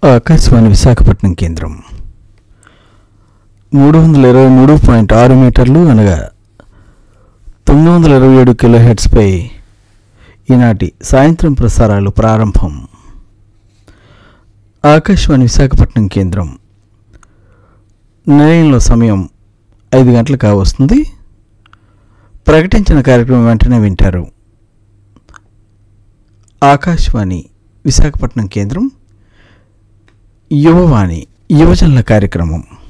ఆకాశవాణి విశాఖపట్నం కేంద్రం మూడు వందల ఇరవై మూడు పాయింట్ ఆరు మీటర్లు అనగా తొమ్మిది వందల ఇరవై ఏడు కిలో హెడ్స్పై ఈనాటి సాయంత్రం ప్రసారాలు ప్రారంభం ఆకాశవాణి విశాఖపట్నం కేంద్రం నిలయంలో సమయం ఐదు గంటలు కావస్తుంది ప్రకటించిన కార్యక్రమం వెంటనే వింటారు ఆకాశవాణి విశాఖపట్నం కేంద్రం యువవాణి యువజనుల కార్యక్రమం